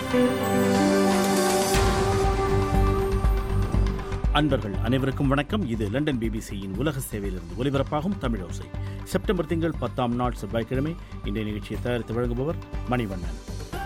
அன்பர்கள் அனைவருக்கும் வணக்கம் இது லண்டன் பிபிசியின் உலக சேவையிலிருந்து ஒலிபரப்பாகும் தமிழோசை செப்டம்பர் திங்கள் பத்தாம் நாள் செவ்வாய்க்கிழமை இன்றைய நிகழ்ச்சியை தயாரித்து வழங்குபவர் மணிவண்ணன்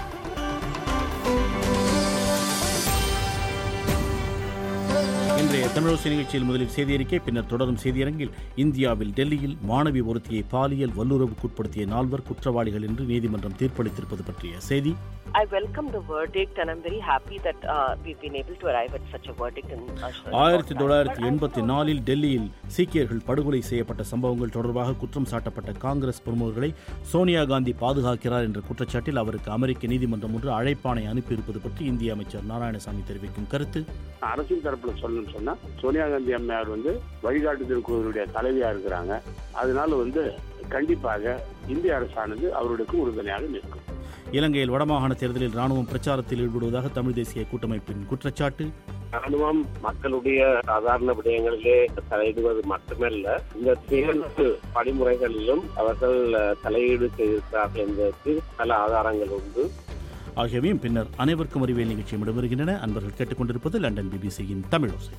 இன்றைய தமிழோசை நிகழ்ச்சியில் முதலில் செய்தியறிக்கை பின்னர் தொடரும் செய்தியரங்கில் இந்தியாவில் டெல்லியில் மாணவி ஒருத்தியை பாலியல் வல்லுறவுக்குட்படுத்திய நால்வர் குற்றவாளிகள் என்று நீதிமன்றம் தீர்ப்பளித்திருப்பது பற்றிய செய்தி I welcome the verdict and I'm very happy that uh, we've been able to arrive at such a verdict in uh, short ஆயிரத்தி time. தொள்ளாயிரத்தி But I எண்பத்தி also- நாலில் டெல்லியில் சீக்கியர்கள் படுகொலை செய்யப்பட்ட சம்பவங்கள் தொடர்பாக குற்றம் சாட்டப்பட்ட காங்கிரஸ் பிரமுகர்களை சோனியா காந்தி பாதுகாக்கிறார் என்ற குற்றச்சாட்டில் அவருக்கு அமெரிக்க நீதிமன்றம் ஒன்று அழைப்பாணை அனுப்பியிருப்பது பற்றி இந்திய அமைச்சர் நாராயணசாமி தெரிவிக்கும் கருத்து அரசின் தரப்புல சொல்லணும்னு சொன்னா சோனியா காந்தி அம்மையார் வந்து வழிகாட்டுதல் குழுவுடைய தலைவியா இருக்கிறாங்க அதனால வந்து கண்டிப்பாக இந்திய அரசானது அவர்களுக்கு உறுதுணையாக நிற்கும் இலங்கையில் வடமாகாண தேர்தலில் ராணுவம் பிரச்சாரத்தில் ஈடுபடுவதாக தமிழ் தேசிய கூட்டமைப்பின் குற்றச்சாட்டு ராணுவம் மக்களுடைய சாதாரண விடயங்களிலே தலையிடுவது மட்டுமல்ல இந்த தேர்தல் படிமுறைகளிலும் அவர்கள் அஹ், தலையீடு செய்திருக்கிறார்கள் என்பதற்கு பல ஆதாரங்கள் உண்டு ஆகியவையும் பின்னர் அனைவருக்கும் அறிவியல் நிகழ்ச்சியும் இடம்பெறுகின்றன அன்பர்கள் கேட்டுக்கொண்டிருப்பது லண்டன் பிபிசியின் தமிழோசை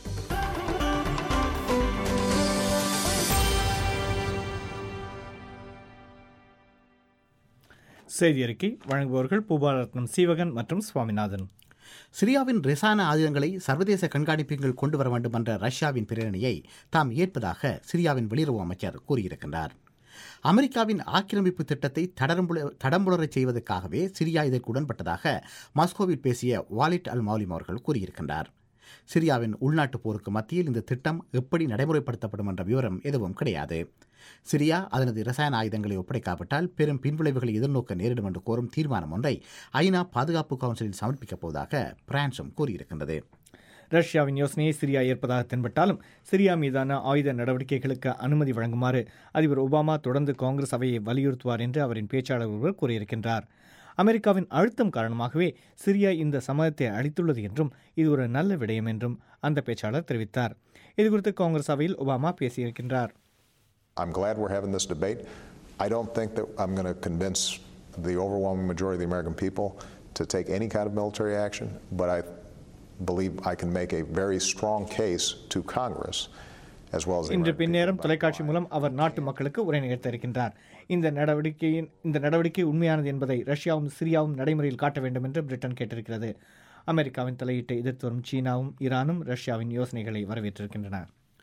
செய்தி அறிக்கை வழங்குபவர்கள் பூபாரத்னம் சீவகன் மற்றும் சுவாமிநாதன் சிரியாவின் ரசாயன ஆயுதங்களை சர்வதேச கண்காணிப்புகள் கொண்டு வர வேண்டும் என்ற ரஷ்யாவின் பிரேரணையை தாம் ஏற்பதாக சிரியாவின் வெளியுறவு அமைச்சர் கூறியிருக்கின்றார் அமெரிக்காவின் ஆக்கிரமிப்பு திட்டத்தை தடம்புல தடம்புலரச் செய்வதற்காகவே சிரியா இதற்கு உடன்பட்டதாக மாஸ்கோவில் பேசிய வாலிட் அல் மௌலிம் அவர்கள் கூறியிருக்கின்றார் சிரியாவின் உள்நாட்டுப் போருக்கு மத்தியில் இந்த திட்டம் எப்படி நடைமுறைப்படுத்தப்படும் என்ற விவரம் எதுவும் கிடையாது சிரியா அதனது ரசாயன ஆயுதங்களை ஒப்படைக்காவிட்டால் பெரும் பின்விளைவுகளை எதிர்நோக்க நேரிடும் என்று கோரும் தீர்மானம் ஒன்றை ஐநா பாதுகாப்பு கவுன்சிலில் சமர்ப்பிக்கப் போவதாக பிரான்சும் கூறியிருக்கின்றது ரஷ்யாவின் யோசனையை சிரியா ஏற்பதாக தென்பட்டாலும் சிரியா மீதான ஆயுத நடவடிக்கைகளுக்கு அனுமதி வழங்குமாறு அதிபர் ஒபாமா தொடர்ந்து காங்கிரஸ் அவையை வலியுறுத்துவார் என்று அவரின் பேச்சாளர் ஒருவர் கூறியிருக்கின்றார் அமெரிக்காவின் அழுத்தம் காரணமாகவே சிரியா இந்த சம்மதத்தை அளித்துள்ளது என்றும் இது ஒரு நல்ல விடயம் என்றும் அந்த பேச்சாளர் தெரிவித்தார் இதுகுறித்து காங்கிரஸ் அவையில் ஒபாமா பேசியிருக்கின்றார் I'm glad we're having this debate. I don't think that I'm going to convince the overwhelming majority of the American people to take any kind of military action, but I believe I can make a very strong case to Congress as well as the இன்று American பின்னேரம் people தொலைக்காட்சி about why. மூலம் அவர் நாட்டு மக்களுக்கு உரை நிகழ்த்த இருக்கின்றார் இந்த நடவடிக்கையின் இந்த நடவடிக்கை உண்மையானது என்பதை ரஷ்யாவும் சிரியாவும் நடைமுறையில் காட்ட வேண்டும் என்று பிரிட்டன் கேட்டிருக்கிறது அமெரிக்காவின் தலையீட்டை எதிர்த்து வரும் சீனாவும் ஈரானும் ரஷ்யாவின் யோசனைகளை வரவேற்றிருக்கின்றன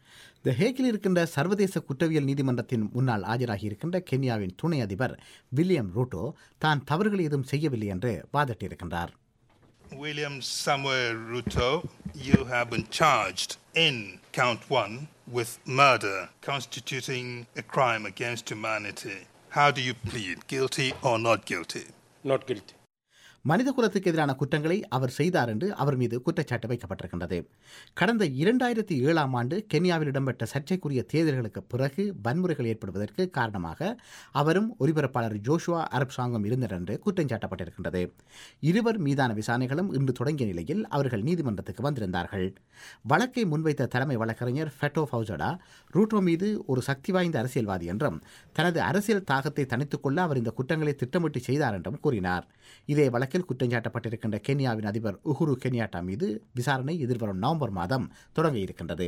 த ஹேக்கில் இருக்கின்ற சர்வதேச குற்றவியல் நீதிமன்றத்தின் முன்னால் ஆஜராகி இருக்கின்ற கென்யாவின் துணை அதிபர் வில்லியம் ரூட்டோ தான் தவறுகள் எதுவும் செய்யவில்லை என்று வாதிட்டிருக்கின்றார் William Samuel Ruto, you have been charged in count one with murder constituting a crime against humanity. How do you plead, guilty or not guilty? Not guilty மனித குலத்துக்கு எதிரான குற்றங்களை அவர் செய்தார் என்று அவர் மீது குற்றச்சாட்டு வைக்கப்பட்டிருக்கின்றது கடந்த இரண்டாயிரத்தி ஏழாம் ஆண்டு கென்யாவில் இடம்பெற்ற சர்ச்சைக்குரிய தேர்தல்களுக்கு பிறகு வன்முறைகள் ஏற்படுவதற்கு காரணமாக அவரும் ஒலிபரப்பாளர் ஜோஷுவா அரப் சாங்கும் இருந்தனர் என்று குற்றம் சாட்டப்பட்டிருக்கின்றது இருவர் மீதான விசாரணைகளும் இன்று தொடங்கிய நிலையில் அவர்கள் நீதிமன்றத்துக்கு வந்திருந்தார்கள் வழக்கை முன்வைத்த தலைமை வழக்கறிஞர் ஃபெட்டோ ஃபவுஜடா ரூட்டோ மீது ஒரு சக்தி வாய்ந்த அரசியல்வாதி என்றும் தனது அரசியல் தாகத்தை தணித்துக் கொள்ள அவர் இந்த குற்றங்களை திட்டமிட்டு செய்தார் என்றும் கூறினார் இதே வழக்கில் குற்றஞ்சாட்டப்பட்டிருக்கின்ற கென்யாவின் அதிபர் உஹுரு கென்யாட்டா மீது விசாரணை எதிர்வரும் நவம்பர் மாதம் தொடங்க இருக்கின்றது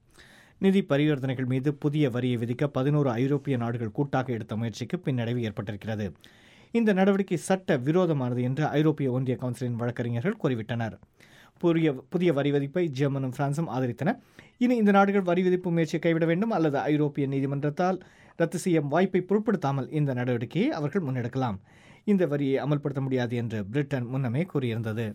நிதி பரிவர்த்தனைகள் மீது புதிய வரியை விதிக்க பதினோரு ஐரோப்பிய நாடுகள் கூட்டாக எடுத்த முயற்சிக்கு பின்னடைவு ஏற்பட்டிருக்கிறது இந்த நடவடிக்கை சட்ட விரோதமானது என்று ஐரோப்பிய ஒன்றிய கவுன்சிலின் வழக்கறிஞர்கள் கூறிவிட்டனர் புதிய புதிய வரி விதிப்பை ஜெர்மனும் பிரான்சும் ஆதரித்தன இனி இந்த நாடுகள் வரி விதிப்பு முயற்சியை கைவிட வேண்டும் அல்லது ஐரோப்பிய நீதிமன்றத்தால் ரத்து செய்யும் வாய்ப்பை பொருட்படுத்தாமல் இந்த நடவடிக்கையை அவர்கள் முன்னெடுக்கலாம் இந்த வரியை அமல்படுத்த முடியாது என்று பிரிட்டன் முன்னமே கூறியிருந்தது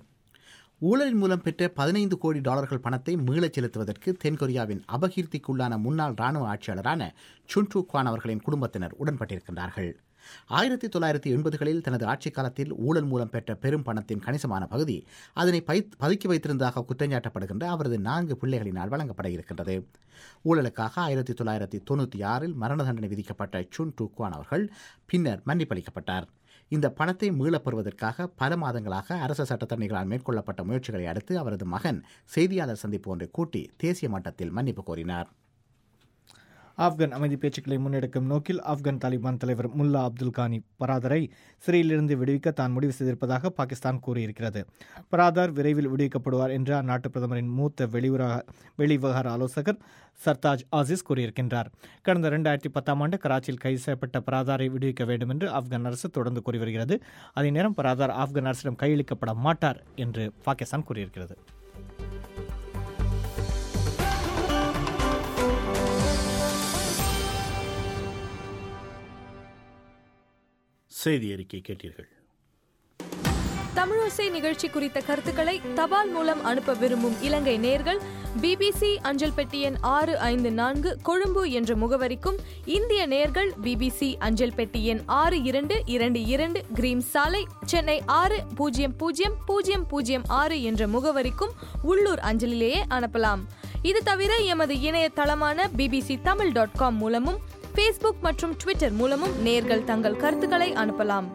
ஊழலின் மூலம் பெற்ற பதினைந்து கோடி டாலர்கள் பணத்தை மீளச் செலுத்துவதற்கு தென்கொரியாவின் அபகீர்த்திக்குள்ளான முன்னாள் ராணுவ ஆட்சியாளரான சுன்டு குவான் அவர்களின் குடும்பத்தினர் உடன்பட்டிருக்கின்றார்கள் ஆயிரத்தி தொள்ளாயிரத்தி எண்பதுகளில் தனது ஆட்சிக் காலத்தில் ஊழல் மூலம் பெற்ற பெரும் பணத்தின் கணிசமான பகுதி அதனை பை பதுக்கி வைத்திருந்ததாக குற்றஞ்சாட்டப்படுகின்ற அவரது நான்கு பிள்ளைகளினால் வழங்கப்பட இருக்கின்றது ஊழலுக்காக ஆயிரத்தி தொள்ளாயிரத்தி தொண்ணூற்றி ஆறில் மரண தண்டனை விதிக்கப்பட்ட சுன் டுக்வான் அவர்கள் பின்னர் மன்னிப்பளிக்கப்பட்டார் இந்த பணத்தை மீளப் பெறுவதற்காக பல மாதங்களாக அரச சட்டத்தரணிகளால் மேற்கொள்ளப்பட்ட முயற்சிகளை அடுத்து அவரது மகன் செய்தியாளர் சந்திப்பு ஒன்றை கூட்டி தேசிய மட்டத்தில் மன்னிப்பு கோரினார் ஆப்கான் அமைதி பேச்சுக்களை முன்னெடுக்கும் நோக்கில் ஆப்கான் தாலிபான் தலைவர் முல்லா அப்துல் கானி பராதரை சிறையிலிருந்து விடுவிக்க தான் முடிவு செய்திருப்பதாக பாகிஸ்தான் கூறியிருக்கிறது பராதார் விரைவில் விடுவிக்கப்படுவார் என்று அந்நாட்டு பிரதமரின் மூத்த வெளியுறக வெளிவிவகார ஆலோசகர் சர்தாஜ் ஆசிஸ் கூறியிருக்கின்றார் கடந்த இரண்டாயிரத்தி பத்தாம் ஆண்டு கராச்சியில் கைது செய்யப்பட்ட பராதாரை விடுவிக்க வேண்டும் என்று ஆப்கான் அரசு தொடர்ந்து கூறி வருகிறது அதே நேரம் பராதார் ஆப்கான் அரசிடம் கையளிக்கப்பட மாட்டார் என்று பாகிஸ்தான் கூறியிருக்கிறது செய்தி அறிக்கை கேட்டீர்கள் தமிழோசை நிகழ்ச்சி குறித்த கருத்துக்களை தபால் மூலம் அனுப்ப விரும்பும் இலங்கை நேர்கள் பிபிசி அஞ்சல் பெட்டி எண் ஆறு ஐந்து நான்கு கொழும்பு என்ற முகவரிக்கும் இந்திய நேர்கள் பிபிசி அஞ்சல் பெட்டி எண் ஆறு இரண்டு இரண்டு இரண்டு கிரீம் சாலை சென்னை ஆறு பூஜ்ஜியம் பூஜ்ஜியம் பூஜ்ஜியம் பூஜ்ஜியம் ஆறு என்ற முகவரிக்கும் உள்ளூர் அஞ்சலிலேயே அனுப்பலாம் இது தவிர எமது இணையதளமான பிபிசி தமிழ் டாட் காம் மூலமும் ஃபேஸ்புக் மற்றும் ட்விட்டர் மூலமும் நேர்கள் தங்கள் கருத்துக்களை அனுப்பலாம்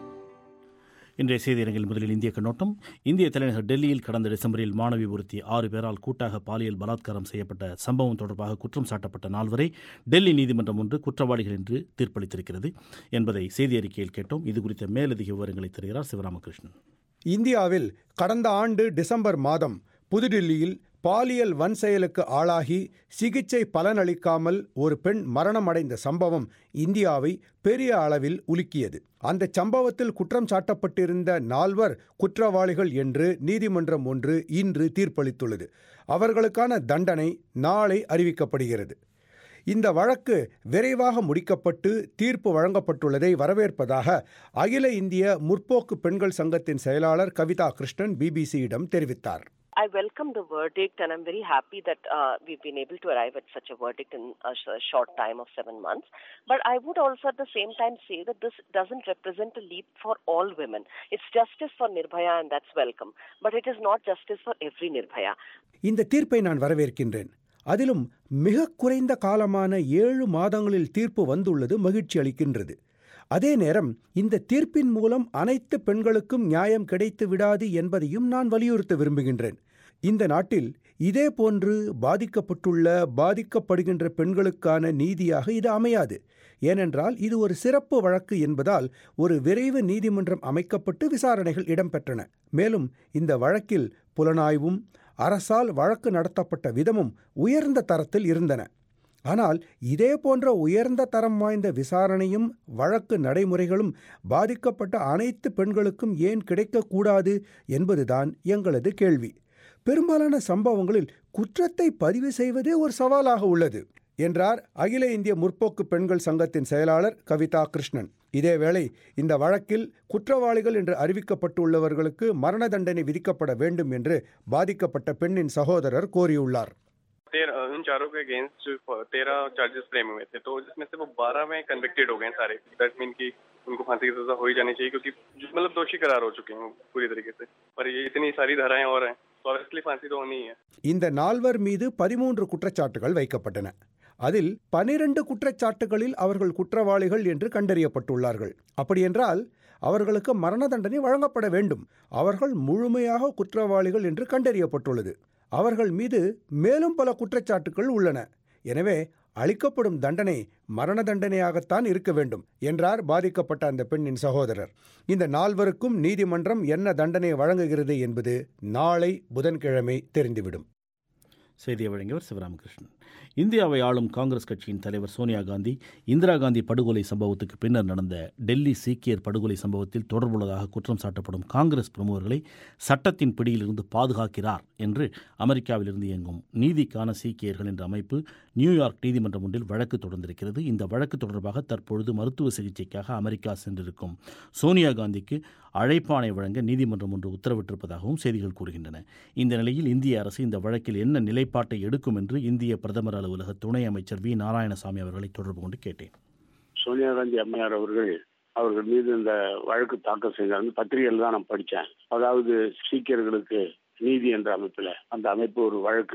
இன்றைய செய்தியரங்கில் முதலில் இந்திய கண்ணோட்டம் இந்திய தலைநகர் டெல்லியில் கடந்த டிசம்பரில் மாணவி ஒருத்தி ஆறு பேரால் கூட்டாக பாலியல் பலாத்காரம் செய்யப்பட்ட சம்பவம் தொடர்பாக குற்றம் சாட்டப்பட்ட நால்வரை டெல்லி நீதிமன்றம் ஒன்று குற்றவாளிகள் என்று தீர்ப்பளித்திருக்கிறது என்பதை செய்தி அறிக்கையில் கேட்டோம் இது குறித்த மேலதிக விவரங்களை தருகிறார் சிவராமகிருஷ்ணன் இந்தியாவில் கடந்த ஆண்டு டிசம்பர் மாதம் புதுடில்லியில் பாலியல் வன்செயலுக்கு ஆளாகி சிகிச்சை பலனளிக்காமல் ஒரு பெண் மரணமடைந்த சம்பவம் இந்தியாவை பெரிய அளவில் உலுக்கியது அந்த சம்பவத்தில் குற்றம் சாட்டப்பட்டிருந்த நால்வர் குற்றவாளிகள் என்று நீதிமன்றம் ஒன்று இன்று தீர்ப்பளித்துள்ளது அவர்களுக்கான தண்டனை நாளை அறிவிக்கப்படுகிறது இந்த வழக்கு விரைவாக முடிக்கப்பட்டு தீர்ப்பு வழங்கப்பட்டுள்ளதை வரவேற்பதாக அகில இந்திய முற்போக்கு பெண்கள் சங்கத்தின் செயலாளர் கவிதா கிருஷ்ணன் பிபிசியிடம் தெரிவித்தார் I welcome the verdict and I'm very happy that uh, we've been able to arrive at such a verdict in a, sh- a short time of seven months. But I would also at the same time say that this doesn't represent a leap for all women. It's justice for Nirbhaya and that's welcome. But it is not justice for every Nirbhaya. இந்த தீர்ப்பை நான் வரவேற்கின்றேன் அதிலும் மிக குறைந்த காலமான ஏழு மாதங்களில் தீர்ப்பு வந்துள்ளது மகிழ்ச்சி அளிக்கின்றது அதே நேரம் இந்த தீர்ப்பின் மூலம் அனைத்து பெண்களுக்கும் நியாயம் கிடைத்து விடாது என்பதையும் நான் வலியுறுத்த விரும்புகின்றேன் இந்த நாட்டில் இதே போன்று பாதிக்கப்பட்டுள்ள பாதிக்கப்படுகின்ற பெண்களுக்கான நீதியாக இது அமையாது ஏனென்றால் இது ஒரு சிறப்பு வழக்கு என்பதால் ஒரு விரைவு நீதிமன்றம் அமைக்கப்பட்டு விசாரணைகள் இடம்பெற்றன மேலும் இந்த வழக்கில் புலனாய்வும் அரசால் வழக்கு நடத்தப்பட்ட விதமும் உயர்ந்த தரத்தில் இருந்தன ஆனால் இதே போன்ற உயர்ந்த தரம் வாய்ந்த விசாரணையும் வழக்கு நடைமுறைகளும் பாதிக்கப்பட்ட அனைத்து பெண்களுக்கும் ஏன் கிடைக்கக்கூடாது என்பதுதான் எங்களது கேள்வி பெரும்பாலான சம்பவங்களில் குற்றத்தை பதிவு செய்வதே ஒரு சவாலாக உள்ளது என்றார் அகில இந்திய முற்போக்கு பெண்கள் சங்கத்தின் செயலாளர் கவிதா கிருஷ்ணன் இதேவேளை இந்த வழக்கில் குற்றவாளிகள் என்று அறிவிக்கப்பட்டுள்ளவர்களுக்கு மரண தண்டனை விதிக்கப்பட வேண்டும் என்று பாதிக்கப்பட்ட பெண்ணின் சகோதரர் கோரியுள்ளார் तेरह उन चारों के अगेंस्ट तेरह चार्जेस फ्रेम हुए थे तो जिसमें से वो बारह में कन्विक्टेड हो गए हैं सारे दैट मीन की उनको फांसी की सजा हो ही जानी चाहिए क्योंकि मतलब दोषी करार हो चुके हैं पूरी तरीके से पर ये इतनी सारी धाराएं और हैं तो ऑब्वियसली फांसी तो होनी ही है இந்த நால்வர் மீது பதிமூன்று குற்றச்சாட்டுகள் வைக்கப்பட்டன அதில் பனிரெண்டு குற்றச்சாட்டுகளில் அவர்கள் குற்றவாளிகள் என்று கண்டறியப்பட்டுள்ளார்கள் அப்படியென்றால் அவர்களுக்கு மரண தண்டனை வழங்கப்பட வேண்டும் அவர்கள் முழுமையாக குற்றவாளிகள் என்று கண்டறியப்பட்டுள்ளது அவர்கள் மீது மேலும் பல குற்றச்சாட்டுகள் உள்ளன எனவே அளிக்கப்படும் தண்டனை மரண தண்டனையாகத்தான் இருக்க வேண்டும் என்றார் பாதிக்கப்பட்ட அந்த பெண்ணின் சகோதரர் இந்த நால்வருக்கும் நீதிமன்றம் என்ன தண்டனை வழங்குகிறது என்பது நாளை புதன்கிழமை தெரிந்துவிடும் செய்தியை வழங்கியவர் சிவராமகிருஷ்ணன் இந்தியாவை ஆளும் காங்கிரஸ் கட்சியின் தலைவர் சோனியா காந்தி இந்திரா காந்தி படுகொலை சம்பவத்துக்கு பின்னர் நடந்த டெல்லி சீக்கியர் படுகொலை சம்பவத்தில் தொடர்புள்ளதாக குற்றம் சாட்டப்படும் காங்கிரஸ் பிரமுகர்களை சட்டத்தின் பிடியிலிருந்து பாதுகாக்கிறார் என்று அமெரிக்காவிலிருந்து இயங்கும் நீதிக்கான சீக்கியர்கள் என்ற அமைப்பு நியூயார்க் நீதிமன்றம் ஒன்றில் வழக்கு தொடர்ந்திருக்கிறது இந்த வழக்கு தொடர்பாக தற்பொழுது மருத்துவ சிகிச்சைக்காக அமெரிக்கா சென்றிருக்கும் சோனியா காந்திக்கு அழைப்பாணை வழங்க நீதிமன்றம் ஒன்று உத்தரவிட்டிருப்பதாகவும் செய்திகள் கூறுகின்றன இந்த நிலையில் இந்திய அரசு இந்த வழக்கில் என்ன நிலைப்பாட்டை எடுக்கும் என்று இந்திய பிரதமர் அலுவலக துணை அமைச்சர் வி நாராயணசாமி அவர்களை தொடர்பு கொண்டு கேட்டேன் சோனியா காந்தி அம்மையார் அவர்கள் அவர்கள் மீது இந்த வழக்கு தாக்கல் செய்தார் பத்திரிகையில் தான் நான் படித்தேன் அதாவது சீக்கியர்களுக்கு நீதி என்ற அமைப்பில் அந்த அமைப்பு ஒரு வழக்கு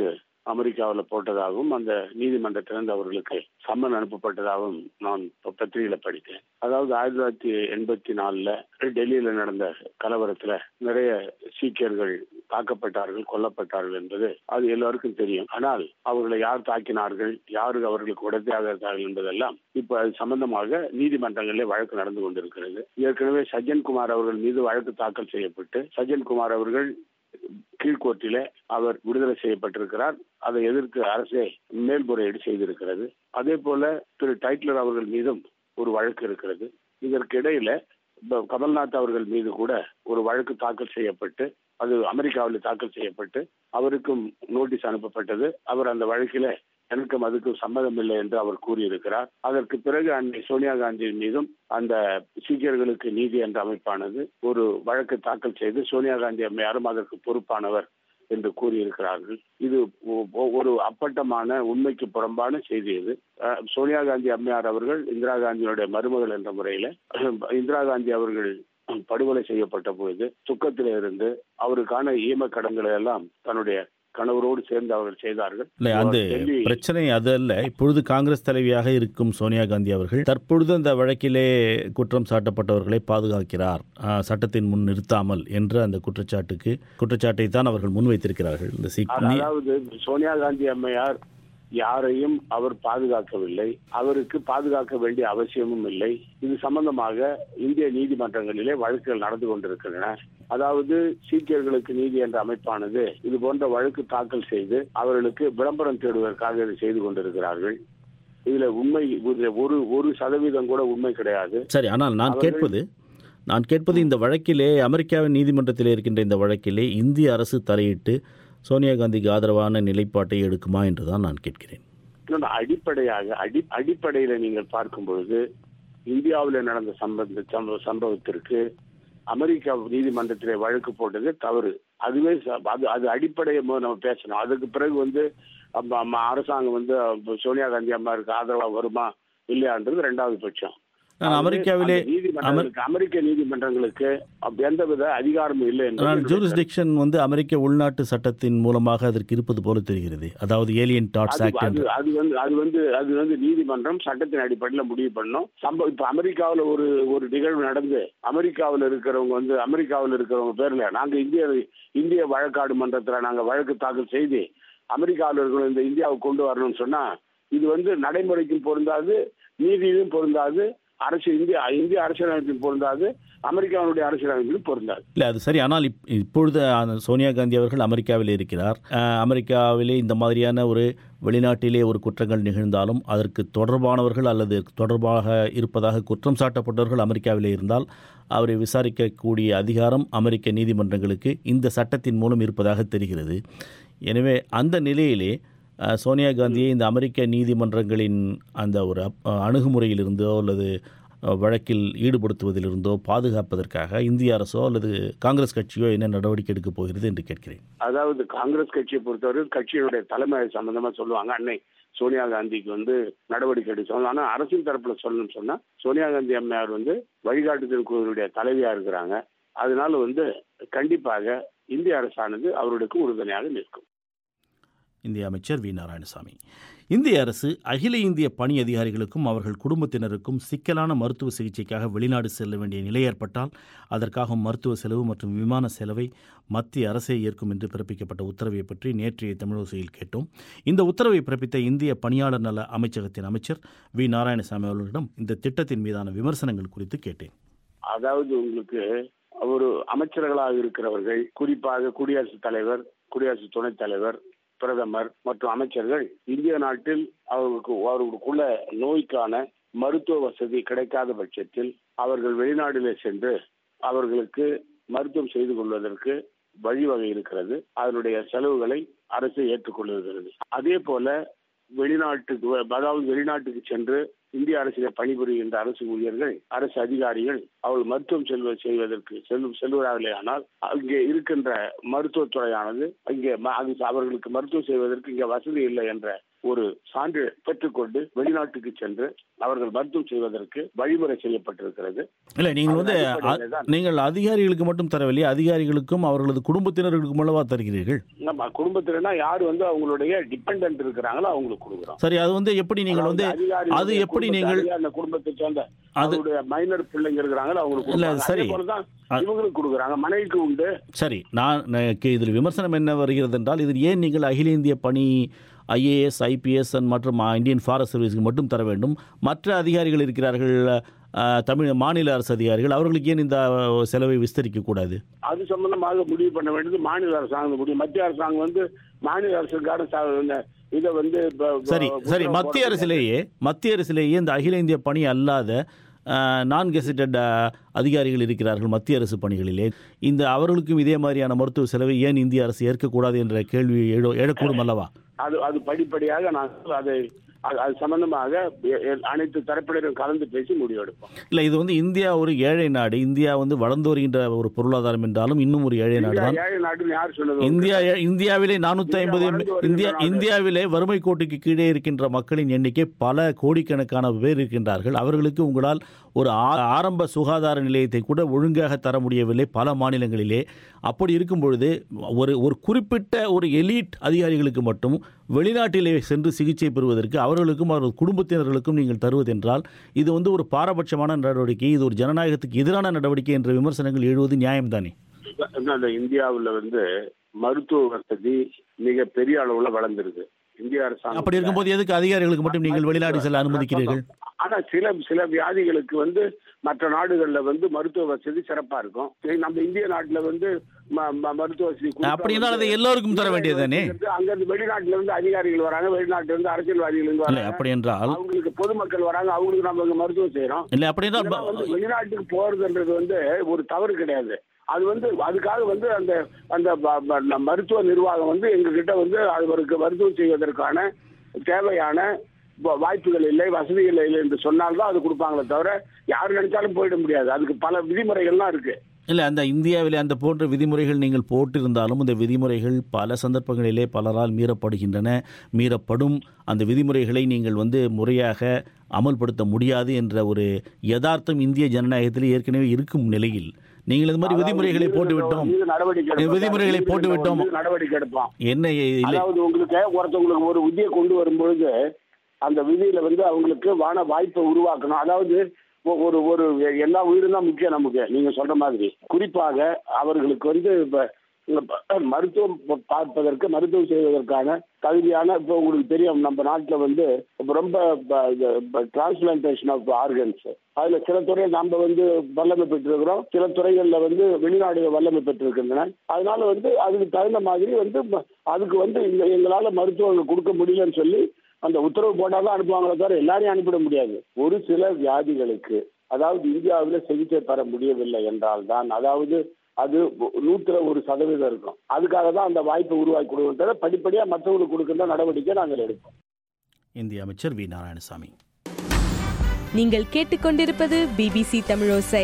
அமெரிக்காவில் போட்டதாகவும் அந்த நீதிமன்றத்திலிருந்து அவர்களுக்கு சம்மன் அனுப்பப்பட்டதாகவும் நான் பத்திரிகையில படித்தேன் அதாவது ஆயிரத்தி தொள்ளாயிரத்தி எண்பத்தி நாலுல டெல்லியில நடந்த கலவரத்துல நிறைய சீக்கியர்கள் தாக்கப்பட்டார்கள் கொல்லப்பட்டார்கள் என்பது அது எல்லாருக்கும் தெரியும் ஆனால் அவர்களை யார் தாக்கினார்கள் யாரு அவர்களுக்கு உடந்தையாக இருந்தார்கள் என்பதெல்லாம் இப்ப அது சம்பந்தமாக நீதிமன்றங்களிலே வழக்கு நடந்து கொண்டிருக்கிறது ஏற்கனவே சஜ்ஜன் குமார் அவர்கள் மீது வழக்கு தாக்கல் செய்யப்பட்டு சஜ்ஜன் குமார் அவர்கள் கீழ்கோர்ட்டிலே அவர் விடுதலை செய்யப்பட்டிருக்கிறார் அதை எதிர்த்து அரசே மேல்முறையீடு செய்திருக்கிறது அதே போல திரு டைட்லர் அவர்கள் மீதும் ஒரு வழக்கு இருக்கிறது இதற்கு இடையில கமல்நாத் அவர்கள் மீது கூட ஒரு வழக்கு தாக்கல் செய்யப்பட்டு அது அமெரிக்காவில் தாக்கல் செய்யப்பட்டு அவருக்கும் நோட்டீஸ் அனுப்பப்பட்டது அவர் அந்த வழக்கில எனக்கும் அதுக்கும் சம்மதம் இல்லை என்று அவர் கூறியிருக்கிறார் அதற்கு பிறகு அன்னை சோனியா காந்தி மீதும் அந்த சீக்கியர்களுக்கு நீதி என்ற அமைப்பானது ஒரு வழக்கு தாக்கல் செய்து சோனியா காந்தி அம்மையாரும் அதற்கு பொறுப்பானவர் என்று கூறியிருக்கிறார்கள் இது ஒரு அப்பட்டமான உண்மைக்கு புறம்பான செய்தி இது சோனியா காந்தி அம்மையார் அவர்கள் இந்திரா காந்தியினுடைய மருமகள் என்ற முறையில இந்திரா காந்தி அவர்கள் படுகொலை செய்யப்பட்ட பொழுது துக்கத்தில இருந்து அவருக்கான ஈம கடன்களை எல்லாம் தன்னுடைய கணவரோடு சேர்ந்து அவர்கள் செய்தார்கள் இல்லை அந்த பிரச்சனை அது அல்ல இப்பொழுது காங்கிரஸ் தலைவியாக இருக்கும் சோனியா காந்தி அவர்கள் தற்பொழுது அந்த வழக்கிலே குற்றம் சாட்டப்பட்டவர்களை பாதுகாக்கிறார் சட்டத்தின் முன் நிறுத்தாமல் என்ற அந்த குற்றச்சாட்டுக்கு குற்றச்சாட்டை தான் அவர்கள் முன்வைத்திருக்கிறார்கள் இந்த அதாவது சோனியா காந்தி அம்மையார் யாரையும் அவர் பாதுகாக்கவில்லை அவருக்கு பாதுகாக்க வேண்டிய அவசியமும் இல்லை இது சம்பந்தமாக இந்திய நீதிமன்றங்களிலே வழக்குகள் நடந்து கொண்டிருக்கின்றன அதாவது சீக்கியர்களுக்கு நீதி என்ற அமைப்பானது இது போன்ற வழக்கு தாக்கல் செய்து அவர்களுக்கு விளம்பரம் தேடுவதற்காக இதை செய்து கொண்டிருக்கிறார்கள் இதுல உண்மை ஒரு ஒரு சதவீதம் கூட உண்மை கிடையாது சரி ஆனால் நான் கேட்பது நான் கேட்பது இந்த வழக்கிலே அமெரிக்காவின் நீதிமன்றத்தில் இருக்கின்ற இந்த வழக்கிலே இந்திய அரசு தலையிட்டு சோனியா காந்திக்கு ஆதரவான நிலைப்பாட்டை எடுக்குமா என்றுதான் நான் கேட்கிறேன் அடிப்படையாக அடி அடிப்படையில நீங்கள் பார்க்கும் பொழுது இந்தியாவில் நடந்த சம்பந்த சம்பவத்திற்கு அமெரிக்கா நீதிமன்றத்திலே வழக்கு போட்டது தவறு அதுவே அது அது அடிப்படையை நம்ம பேசணும் அதுக்கு பிறகு வந்து அரசாங்கம் வந்து சோனியா காந்தி அம்மாவுக்கு ஆதரவா வருமா இல்லையான்றது ரெண்டாவது பட்சம் அமெரிக்காவிலே அமெரிக்க நீதிமன்றங்களுக்கு எந்தவித அதிகாரமும் இல்லை ஆனால் ஜூரிஸ்டிக்ஷன் வந்து அமெரிக்க உள்நாட்டு சட்டத்தின் மூலமாக அதற்கு இருப்பது போல தெரிகிறது அதாவது ஏலியன் டாட்ஸ் ஆக்ட் அது வந்து அது வந்து அது வந்து நீதிமன்றம் சட்டத்தின் அடிப்படையில் முடிவு பண்ணும் சம்பவம் இப்ப அமெரிக்காவில் ஒரு ஒரு நிகழ்வு நடந்து அமெரிக்காவில் இருக்கிறவங்க வந்து அமெரிக்காவில் இருக்கிறவங்க பேர்ல நாங்க இந்திய இந்திய வழக்காடு மன்றத்தில் நாங்க வழக்கு தாக்கல் செய்து அமெரிக்காவில் இருக்கிற இந்த இந்தியாவுக்கு கொண்டு வரணும்னு சொன்னா இது வந்து நடைமுறைக்கும் பொருந்தாது நீதியிலும் பொருந்தாது அரசு இந்திய இந்திய அரசியலமைப்பில் பொருந்தாது அமெரிக்காவுடைய அரசியலமைப்பில் பொருந்தாது இல்லை அது சரி ஆனால் இப்பொழுது சோனியா காந்தி அவர்கள் அமெரிக்காவில் இருக்கிறார் அமெரிக்காவிலே இந்த மாதிரியான ஒரு வெளிநாட்டிலே ஒரு குற்றங்கள் நிகழ்ந்தாலும் அதற்கு தொடர்பானவர்கள் அல்லது தொடர்பாக இருப்பதாக குற்றம் சாட்டப்பட்டவர்கள் அமெரிக்காவிலே இருந்தால் அவரை விசாரிக்கக்கூடிய அதிகாரம் அமெரிக்க நீதிமன்றங்களுக்கு இந்த சட்டத்தின் மூலம் இருப்பதாக தெரிகிறது எனவே அந்த நிலையிலே சோனியா காந்தியை இந்த அமெரிக்க நீதிமன்றங்களின் அந்த ஒரு அணுகுமுறையிலிருந்தோ அல்லது வழக்கில் ஈடுபடுத்துவதிலிருந்தோ பாதுகாப்பதற்காக இந்திய அரசோ அல்லது காங்கிரஸ் கட்சியோ என்ன நடவடிக்கை எடுக்கப் போகிறது என்று கேட்கிறேன் அதாவது காங்கிரஸ் கட்சியை பொறுத்தவரை கட்சியினுடைய தலைமை சம்பந்தமா சொல்லுவாங்க அன்னை சோனியா காந்திக்கு வந்து நடவடிக்கை எடுக்க சொல்லலாம் ஆனால் அரசின் தரப்புல சொல்லணும்னு சொன்னா சோனியா காந்தி அம்மையார் வந்து வழிகாட்டுதல் குழுவுடைய தலைவியா இருக்கிறாங்க அதனால வந்து கண்டிப்பாக இந்திய அரசானது அவர்களுக்கு உறுதுணையாக நிற்கும் இந்திய அமைச்சர் வி நாராயணசாமி இந்திய அரசு அகில இந்திய பணி அதிகாரிகளுக்கும் அவர்கள் குடும்பத்தினருக்கும் சிக்கலான மருத்துவ சிகிச்சைக்காக வெளிநாடு செல்ல வேண்டிய நிலை ஏற்பட்டால் அதற்காக மருத்துவ செலவு மற்றும் விமான செலவை மத்திய அரசே ஏற்கும் என்று பிறப்பிக்கப்பட்ட உத்தரவை பற்றி நேற்றைய தமிழோசையில் கேட்டோம் இந்த உத்தரவை பிறப்பித்த இந்திய பணியாளர் நல அமைச்சகத்தின் அமைச்சர் வி நாராயணசாமி அவர்களிடம் இந்த திட்டத்தின் மீதான விமர்சனங்கள் குறித்து கேட்டேன் அதாவது உங்களுக்கு ஒரு அமைச்சர்களாக இருக்கிறவர்கள் குறிப்பாக குடியரசுத் தலைவர் குடியரசு துணைத் தலைவர் பிரதமர் மற்றும் அமைச்சர்கள் இந்திய நாட்டில் அவர்களுக்கு அவர்களுக்குள்ள நோய்க்கான மருத்துவ வசதி கிடைக்காத பட்சத்தில் அவர்கள் வெளிநாட்டிலே சென்று அவர்களுக்கு மருத்துவம் செய்து கொள்வதற்கு வழிவகை இருக்கிறது அதனுடைய செலவுகளை அரசு ஏற்றுக்கொள்ளுகிறது அதே போல வெளிநாட்டுக்கு அதாவது வெளிநாட்டுக்கு சென்று இந்திய அரசியல பணிபுரிகின்ற அரசு ஊழியர்கள் அரசு அதிகாரிகள் அவர்கள் மருத்துவம் செல்வ செய்வதற்கு செல்லும் செல்வராகலே ஆனால் அங்கே இருக்கின்ற மருத்துவத்துறையானது இங்கே அது அவர்களுக்கு மருத்துவம் செய்வதற்கு இங்கே வசதி இல்லை என்ற ஒரு சான்று பெற்றுக்கொண்டு வெளிநாட்டுக்கு சென்று அவர்கள் மருத்துவம் செய்வதற்கு வழிமுறை செய்யப்பட்டிருக்கிறது இல்லை நீங்கள் வந்து அதன் அ- அடிப்படையிலே தான் நீங்கள் அதிகாரிகளுக்கு மட்டும் தரவில்லை அதிகாரிகளுக்கும் அவர்களது குடும்பத்தினர்களுக்கும் அல்லவா தருகிறீர்கள் நம்ம குடும்பத்தினா யார் வந்து அவங்களுடைய டிபெண்டன்ட் இருக்கிறாங்களோ அவங்களுக்கு கொடுக்குறோம் சரி அது வந்து எப்படி நீங்கள் வந்து அதாவது அதிகாரிகளுடைய அது எப்படி குடும்பத்தை நீங்கள் அதிகாரி அந்த குடும்பத்தை சேர்ந்த அது அவருடைய மைனர் பிள்ளைங்க இருக்கிறாங்களோ அவங்களுக்கு இல்ல, கொடுப்பாங்க. சரி. அதே போலதான் அ- இவங்களுக்கு கொடுக்குறாங்க மனைவிக்கு உண்டு சரி நான் எனக்கு இதில் விமர்சனம் என்ன வருகிறது என்றால் இதில் ஏன் நீங்கள் அகில இந்திய பணி ஐஏஎஸ் ஐபிஎஸ் மற்றும் இந்தியன் ஃபாரஸ்ட் சர்வீஸ்க்கு மட்டும் தர வேண்டும் மற்ற அதிகாரிகள் இருக்கிறார்கள் அஹ், தமிழ் மாநில அரசு அதிகாரிகள் அவர்களுக்கு ஏன் இந்த அஹ், செலவை விஸ்தரிக்க கூடாது அது சம்பந்தமாக முடிவு பண்ண வேண்டியது மாநில அரசாங்கம் முடியும் மத்திய அரசாங்கம் வந்து மாநில அரசுக்கான ச- இந்த இதை வந்து இப்ப- இப்ப சரி சரி உத்தரவு மத்திய போட அரசிலேயே மத்திய அரசிலேயே இந்த அகில இந்திய பணி அல்லாத நான் கெசட்டட் அதிகாரிகள் இருக்கிறார்கள் மத்திய அரசு பணிகளிலே இந்த அவர்களுக்கும் இதே மாதிரியான மருத்துவ செலவை ஏன் இந்திய அரசு ஏற்கக்கூடாது என்ற கேள்வி எழ எழக்கூடும் அல்லவா அது அது படிப்படியாக நாங்கள் அதை அது அது சம்பந்தமாக எ- எ- அனைத்து தரப்பினரும் கலந்து பேசி முடிவெடுப்போம் இல்லை இது வந்து இந்தியா ஒரு ஏழை நாடு இந்தியா வந்து வளர்ந்து வருகின்ற ஒரு பொருளாதாரம் என்றாலும் இன்னும் ஒரு ஏழை நாடு இந்தியா தான் ஏழை நாடுன்னு யார் சொன்னது இந்தியா இந்தியாவிலே நானூற்றி ஐம்பது வளர்ந்து வருகின்ற இந்தியா நாடு. இந்தியாவிலே வறுமை கோட்டுக்கு கீழே இருக்கின்ற மக்களின் எண்ணிக்கை பல கோடிக்கணக்கான பேர் இருக்கின்றார்கள் அவர்களுக்கு உங்களால் ஒரு ஆ- ஆரம்ப சுகாதார நிலையத்தை கூட ஒழுங்காக தர முடியவில்லை பல மாநிலங்களிலே அப்படி இருக்கும் பொழுது ஒரு ஒரு குறிப்பிட்ட ஒரு எலீட் அதிகாரிகளுக்கு மட்டும் வெளிநாட்டிலே சென்று சிகிச்சை பெறுவதற்கு அவர்களுக்கும் அவர்கள் குடும்பத்தினர்களுக்கும் நீங்கள் தருவதென்றால் இது வந்து ஒரு பாரபட்சமான நடவடிக்கை இது ஒரு ஜனநாயகத்துக்கு எதிரான நடவடிக்கை என்ற விமர்சனங்கள் எழுவது நியாயம்தானே அந்த இந்தியாவுல வந்து மருத்துவ வசதி மிக பெரிய அளவுல வளர்ந்துருக்கு இந்திய அரசாங்கம் அப்படி இருக்கும்போது எதுக்கு அதிகாரிகளுக்கு மட்டும் நீங்கள் வெளிநாடு செல்ல அனுமதிக்கிறீர்கள் ஆனா சில சில வியாதிகளுக்கு வந்து மற்ற நாடுகள்ல வந்து மருத்துவ வசதி சிறப்பா இருக்கும் சரி, நம்ம இந்திய நாட்டுல வந்து ம- ம- மருத்துவ வசதி குறிப்பா அப்படி என்றால் வந்து அதை எல்லோருக்கும் தர வேண்டியதுதானே அங்க இருந்து வெளிநாட்டுல இருந்து அதிகாரிகள் வராங்க வெளிநாட்டுல இருந்து அரசியல்வாதிகள் இருந்து இல்லை வராங்க அப்படி என்றால் அவங்களுக்கு பொதுமக்கள் வராங்க அவங்களுக்கு நம்ம இங்க மருத்துவம் செய்யறோம் இல்லை அப்படி என்றால் இதெல்லாம் வந்து ப- வெளிநாட்டுக்கு போறதுன்றது வந்து ஒரு தவறு கிடையாது அது வந்து அதுக்காக வந்து அந்த அந்த ப- ப- ந- மருத்துவ நிர்வாகம் வந்து எங்ககிட்ட வந்து அவருக்கு மருத்துவம் செய்வதற்கான தேவையான வ- வாய்ப்புகள் இல்லை வசதிகள் இல்லை என்று சொன்னால்தான் அது கொடுப்பாங்களே தவிர யார் நினைச்சாலும் போயிட முடியாது அதுக்கு பல விதிமுறைகள்லாம் இருக்கு இல்லை அந்த இந்தியாவிலே அந்த போன்ற விதிமுறைகள் நீங்கள் போட்டிருந்தாலும் இந்த விதிமுறைகள் பல சந்தர்ப்பங்களிலே பலரால் மீறப்படுகின்றன மீறப்படும் அந்த விதிமுறைகளை நீங்கள் வந்து முறையாக அமல்படுத்த முடியாது என்ற ஒரு யதார்த்தம் இந்திய ஜனநாயகத்தில் ஏற்கனவே இருக்கும் நிலையில் நீங்கள் இந்த மாதிரி விதிமுறைகளை போட்டுவிட்டோம் மீது நடவடிக்கை எடுப்போம். விதிமுறைகளை மீது போட்டுவிட்டோம் மீது நடவடிக்கை எடுப்போம் என்ன இல்லை அதாவது உங்களுக்கு ஒருத்தவங்களுக்கு ஒரு விதியை கொண்டு வரும்பொழுது அந்த விதியில வந்து அவங்களுக்கு வான வாய்ப்பை உருவாக்கணும் அதாவது ஒ- ஒரு ஒரு எல்லா உயிரும் தான் முக்கியம் நமக்கு நீங்க சொல்ற மாதிரி குறிப்பாக அவர்களுக்கு வந்து இப்ப இந்த ப- மருத்துவம் ப- பார்ப்பதற்கு மருத்துவம் செய்வதற்கான தகுதியான இப்போ உங்களுக்கு தெரியும் நம்ம நாட்டில் வந்து இப்ப ரொம்ப டிரான்ஸ்பிளான்டேஷன் ஆஃப் ஆர்கன்ஸ் அதுல சில துறை நம்ம வந்து வல்லமை பெற்றிருக்கிறோம் சில துறைகள்ல வந்து வெளிநாடுகள் வல்லமை பெற்றிருக்கின்றன அதனால வந்து அதுக்கு தகுந்த மாதிரி வந்து ம- அதுக்கு வந்து இந்த எங்களால மருத்துவங்கள் கொடுக்க முடியலன்னு சொல்லி அந்த உத்தரவு போட்டாதான் அனுப்புவாங்களே தவிர எல்லாரையும் அனுப்பிட முடியாது ஒரு சில வியாதிகளுக்கு அதாவது இந்தியாவில் சிகிச்சை பெற முடியவில்லை என்றால் தான் அதாவது அது நூற்றுல ஒரு சதவீதம் இருக்கும் அதுக்காக தான் அந்த வாய்ப்பை உருவாக்கி கொடுக்கணும் தவிர படிப்படியா மற்றவங்களுக்கு கொடுக்கின்ற நடவடிக்கை நாங்கள் எடுப்போம் இந்திய அமைச்சர் வி நாராயணசாமி நீங்கள் கேட்டுக்கொண்டிருப்பது பிபிசி தமிழோசை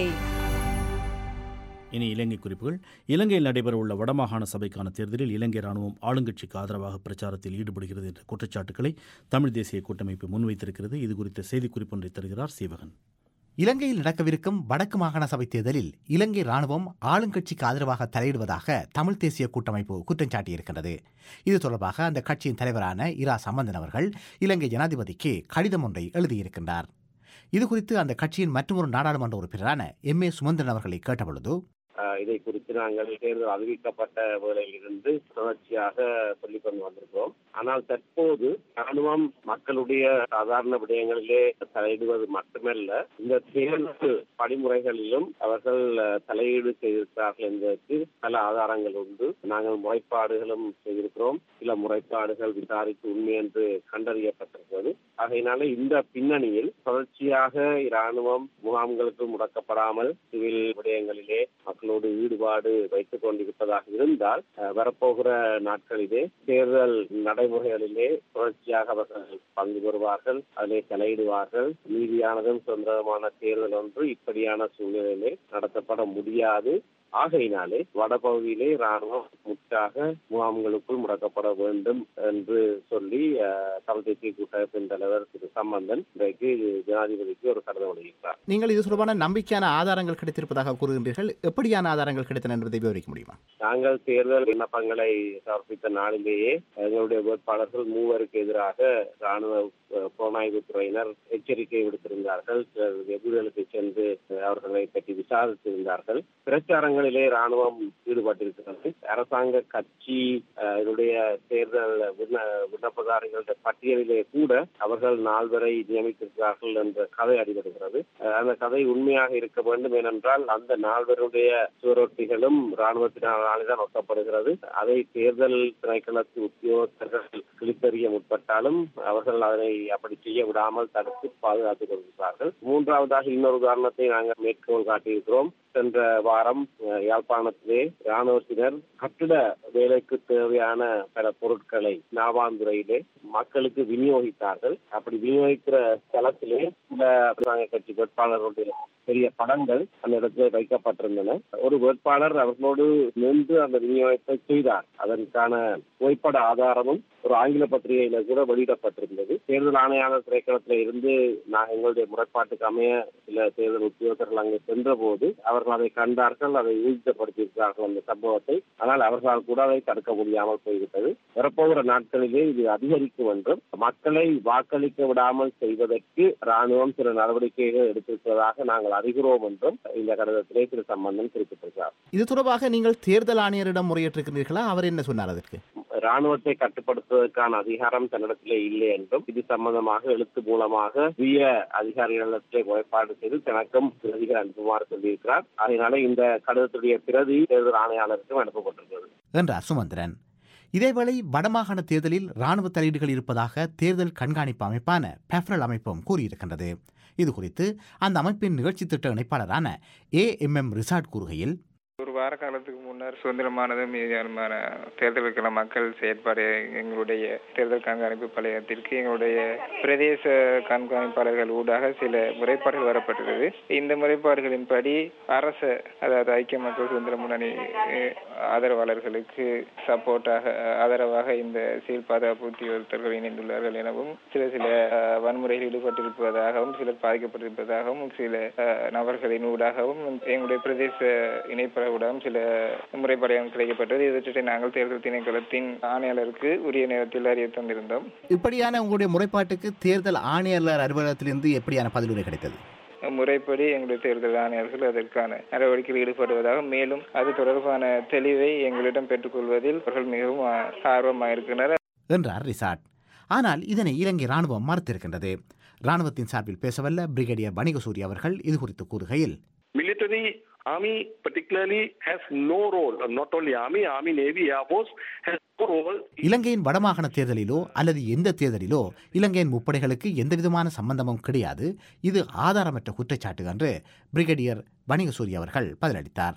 இனி இலங்கை குறிப்புகள் இலங்கையில் நடைபெறவுள்ள வடமாகாண சபைக்கான தேர்தலில் இலங்கை ராணுவம் ஆளுங்கட்சிக்கு ஆதரவாக பிரச்சாரத்தில் ஈடுபடுகிறது என்ற குற்றச்சாட்டுகளை தமிழ் தேசிய கூட்டமைப்பு முன்வைத்திருக்கிறது இது குறித்த செய்திக்குறிப்பு ஒன்றை தருகிறார் சீவகன் இலங்கையில் நடக்கவிருக்கும் வடக்கு மாகாண சபை தேர்தலில் இலங்கை ராணுவம் ஆளுங்கட்சிக்கு ஆதரவாக தலையிடுவதாக தமிழ் தேசிய கூட்டமைப்பு குற்றம் சாட்டியிருக்கிறது இது தொடர்பாக அந்த கட்சியின் தலைவரான இரா சம்பந்தன் அவர்கள் இலங்கை ஜனாதிபதிக்கு கடிதம் ஒன்றை எழுதியிருக்கின்றார் இது குறித்து அந்த கட்சியின் மற்றொரு நாடாளுமன்ற உறுப்பினரான எம் ஏ சுமந்திரன் அவர்களை கேட்டபொழுது ஆஹ் இதை குறித்து நாங்கள் தேர்தல் அறிவிக்கப்பட்ட வேளையிலிருந்து தொடர்ச்சியாக சொல்லிக் கொண்டு வந்திருக்கிறோம் ஆனால் தற்போது ராணுவம் மக்களுடைய சாதாரண விடயங்களிலே தலையிடுவது மட்டுமல்ல இந்த தேர்தல் படிமுறைகளிலும் அவர்கள் அஹ், தலையீடு செய்திருக்கிறார்கள் என்பதற்கு பல ஆதாரங்கள் உண்டு நாங்கள் முறைப்பாடுகளும் செய்திருக்கிறோம் சில முறைப்பாடுகள் விசாரித்து உண்மை என்று கண்டறியப்பட்டிருக்கிறது ஆகையினால இந்த பின்னணியில் தொடர்ச்சியாக இராணுவம் முகாம்களுக்கு முடக்கப்படாமல் சிவில் விடயங்களிலே மக்களோடு ஈடுபாடு வைத்துக் கொண்டிருப்பதாக இருந்தால் அஹ், வரப்போகிற நாட்களிலே தேர்தல் நடைமுறைகளிலே தொடர்ச்சியாக அவர்கள் பங்கு பெறுவார்கள் அதிலே தலையிடுவார்கள் நீதியானதும் சுதந்திரமான தேர்தல் ஒன்று இப்படியான சூழ்நிலையிலே நடத்தப்பட முடியாது ஆகையினாலே வடபகுதியிலே ராணுவம் முற்றாக முகாம்களுக்குள் முடக்கப்பட வேண்டும் என்று சொல்லி அஹ், தமிழ் தேசிய கூட்டமைப்பின் தலைவர் திரு சம்பந்தன் இன்றைக்கு ஜனாதிபதிக்கு ஒரு கடிதம் வெளியிட்டார் நீங்கள் இது தொடர்பான நம்பிக்கையான ஆதாரங்கள் கிடைத்திருப்பதாக கூறுகின்றீர்கள் எப்படியான ஆதாரங்கள் கிடைத்தன என்பதை விவரிக்க முடியுமா நாங்கள் தேர்தல் விண்ணப்பங்களை சமர்ப்பித்த நாளிலேயே எங்களுடைய வேட்பாளர்கள் மூவருக்கு எதிராக ராணுவ அஹ், புலனாய்வு துறையினர் எச்சரிக்கை விடுத்திருந்தார்கள் சிலர் எதிர்களுக்கு சென்று அஹ், அவர்களை பற்றி விசாரித்திருந்தார்கள் பிரச்சாரங்களிலே ராணுவம் ஈடுபட்டிருக்கிறது அரசாங்க கட்சி அஹ், இதனுடைய தேர்தல் விண்ண விண்ணப்பதாரிகளுடைய பட்டியலிலே கூட அவர்கள் நால்வரை நியமித்திருக்கிறார்கள் என்ற கதை அடிபடுகிறது அஹ், அந்த கதை உண்மையாக இருக்க வேண்டும் ஏனென்றால் அந்த நால்வருடைய சுவரொட்டிகளும் ராணுவத்தினாலே தான் ஒட்டப்படுகிறது அதை தேர்தல் திணைக்களத்து உத்தியோகத்தர்கள் கிழித்தறிய முற்பட்டாலும் அவர்கள் அதனை அப்படி செய்ய விடாமல் தடுத்து பாதுகாத்துக் கொள்கிறார்கள் மூன்றாவதாக இன்னொரு உதாரணத்தை நாங்கள் மேற்கோள் காட்டியிருக்கிறோம் சென்ற வாரம் அஹ், யாழ்ப்பாணத்திலே ராணுவத்தினர் கட்டிட வேலைக்கு தேவையான பல பொருட்களை நாவாந்துறையிலே மக்களுக்கு விநியோகித்தார்கள் அப்படி விநியோகிக்கிற ஸ்தலத்திலே சில அரசாங்க கட்சி வேட்பாளர்களுடைய பெரிய படங்கள் அந்த இடத்துல வைக்கப்பட்டிருந்தன ஒரு வேட்பாளர் அவர்களோடு நின்று அந்த விநியோகத்தை செய்தார் அதற்கான புகைப்பட ஆதாரமும் ஒரு ஆங்கில பத்திரிகையில கூட வெளியிடப்பட்டிருந்தது தேர்தல் ஆணையாளர் திரைக்களத்தில இருந்து நான் எங்களுடைய முறைப்பாட்டுக்கு அமைய சில தேர்தல் உத்தியோகத்தர்கள் அங்கே சென்ற போது அவர்கள் அதை கண்டார்கள் அதை ஊர்ஜிதப்படுத்தியிருக்கிறார்கள் அந்த சம்பவத்தை ஆனால் அவர்களால் கூட அதை தடுக்க முடியாமல் போய்விட்டது வரப்போகிற நாட்களிலே இது அதிகரிக்கும் என்றும் மக்களை வாக்களிக்க விடாமல் செய்வதற்கு ராணுவம் சில நடவடிக்கைகள் எடுத்திருப்பதாக நாங்கள் அறிகிறோம் என்றும் இந்த கடிதத்திலே திரு சம்பந்தன் குறிப்பிட்டிருக்கிறார் இது தொடர்பாக நீங்கள் தேர்தல் ஆணையரிடம் முறையிட்டிருக்கிறீர்களா அவர் என்ன சொன்னார் அதற்கு ராணுவத்தை கட்டுப்படுத்துவதற்கான அதிகாரம் தன்னிடத்திலே இல்லை என்றும் இது சம்பந்தமாக எழுத்து மூலமாக உரிய அதிகாரிகளிடத்திலே முறைப்பாடு செய்து தனக்கும் பிரதிகள் அனுப்புமாறு சொல்லியிருக்கிறார் அதனால இந்த கடிதத்துடைய பிரதி தேர்தல் ஆணையாளருக்கும் அனுப்பப்பட்டிருக்கிறது என்றார் சுமந்திரன் இதேவேளை வடமாகாண தேர்தலில் ராணுவ தலையீடுகள் இருப்பதாக தேர்தல் கண்காணிப்பு அமைப்பான பெஃப்ரல் அமைப்பும் கூறியிருக்கின்றது இது குறித்து அந்த அமைப்பின் நிகழ்ச்சி திட்ட இணைப்பாளரான ஏ எம் எம் ரிசார்ட் கூறுகையில் ஒரு வார காலத்துக்கு முன்னர் சுதந்திரமானதும் மீதியான தேர்தலுக்கான மக்கள் செயற்பாடு எங்களுடைய தேர்தல் கண்காணிப்பு பழையத்திற்கு எங்களுடைய பிரதேச கண்காணிப்பாளர்கள் ஊடாக சில முறைப்பாடுகள் வரப்பட்டுள்ளது இந்த முறைப்பாடுகளின்படி அரச அதாவது ஐக்கிய மக்கள் சுதந்திர முன்னணி அஹ், ஆதரவாளர்களுக்கு சப்போர்ட்டாக ஆதரவாக இந்த சீல் பாதுகாப்பு உத்தியோகத்தர்கள் இணைந்துள்ளார்கள் எனவும் சில சில அஹ், வன்முறையில் ஈடுபட்டிருப்பதாகவும் சிலர் பாதிக்கப்பட்டிருப்பதாகவும் சில அஹ், நபர்களின் ஊடாகவும் எங்களுடைய பிரதேச இணைப்பவர்களிடம் சில முறைப்பாடுகள் கிடைக்கப்பட்டது இவற்றை நாங்கள் தேர்தல் திணைக்களத்தின் ஆணையாளருக்கு உரிய நேரத்தில் அறிய தந்திருந்தோம் இப்படியான உங்களுடைய முறைப்பாட்டுக்கு தேர்தல் ஆணையாளர் அலுவலகத்திலிருந்து எப்படியான பதிலுரை கிடைத்தது முறைப்படி எங்களுடைய தேர்தல் ஆணையர்கள் அதற்கான நடவடிக்கையில் ஈடுபடுவதாக மேலும் அது தொடர்பான தெளிவை எங்களிடம் பெற்றுக்கொள்வதில் அவர்கள் மிகவும் ஆ- ஆர்வமாக இருக்கின்றனர் என்றார் ரிசார்ட் ஆனால் இதனை இலங்கை ராணுவம் மறுத்திருக்கின்றது ராணுவத்தின் சார்பில் பேசவல்ல பிரிகேடியர் வணிகசூரி அவர்கள் இது குறித்து கூறுகையில் Military, army particularly has no role, uh, not only army, army, navy, air force has no role. இலங்கையின் வடமாகாண தேர்தலிலோ அல்லது எந்த தேர்தலிலோ இலங்கையின் முப்படைகளுக்கு எந்தவிதமான சம்பந்தமும் கிடையாது இது ஆதாரமற்ற குற்றச்சாட்டு என்று பிரிகேடியர் வணிகசூரி அவர்கள் பதிலளித்தார்